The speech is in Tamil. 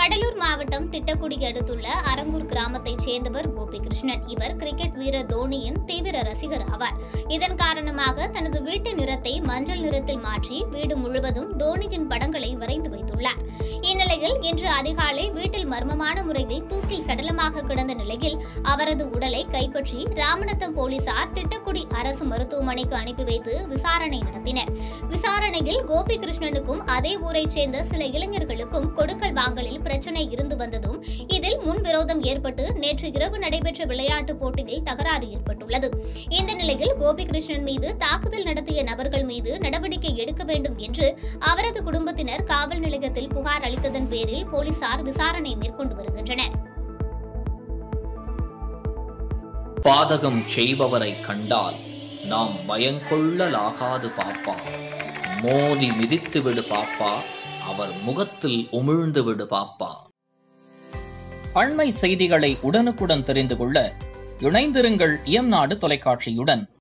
கடலூர் மாவட்டம் திட்டக்குடி அடுத்துள்ள அரங்கூர் கிராமத்தைச் சேர்ந்தவர் கோபிகிருஷ்ணன் இவர் கிரிக்கெட் வீரர் தோனியின் தீவிர ரசிகர் ஆவார் இதன் காரணமாக தனது வீட்டு நிறத்தை மஞ்சள் நிறத்தில் மாற்றி வீடு முழுவதும் தோனியின் படங்களை வரைந்து வைத்துள்ளார் இந்நிலையில் இன்று அதிகாலை வீட்டில் மர்மமான முறையில் தூக்கில் சடலமாக கிடந்த நிலையில் அவரது உடலை கைப்பற்றி ராமநத்தம் போலீசார் திட்டக்குடி அரசு மருத்துவமனைக்கு அனுப்பி வைத்து விசாரணை நடத்தினர் விசாரணையில் கோபிகிருஷ்ணனுக்கும் அதே ஊரைச் சேர்ந்த சில இளைஞர்களுக்கும் கொடுக்கல் வாங்கலில் பிரச்சனை இருந்து வந்ததும் இதில் முன்விரோதம் ஏற்பட்டு நேற்று இரவு நடைபெற்ற விளையாட்டுப் போட்டியில் தகராறு ஏற்பட்டுள்ளது இந்த நிலையில் கோபிகிருஷ்ணன் மீது தாக்குதல் நடத்திய நபர்கள் மீது நடவடிக்கை எடுக்க வேண்டும் என்று அவரது குடும்பத்தினர் காவல் நிலையத்தில் புகார் அளித்ததன் பேரில் போலீசார் விசாரணை மேற்கொண்டு வருகின்றனர் பாதகம் செய்பவரை கண்டால் நாம் பயங்கொள்ளலாகாது பாப்பா மோதி மிதித்து விடு பாப்பா அவர் முகத்தில் உமிழ்ந்து விடு பாப்பா அண்மை செய்திகளை உடனுக்குடன் தெரிந்து கொள்ள இணைந்திருங்கள் இயம்நாடு தொலைக்காட்சியுடன்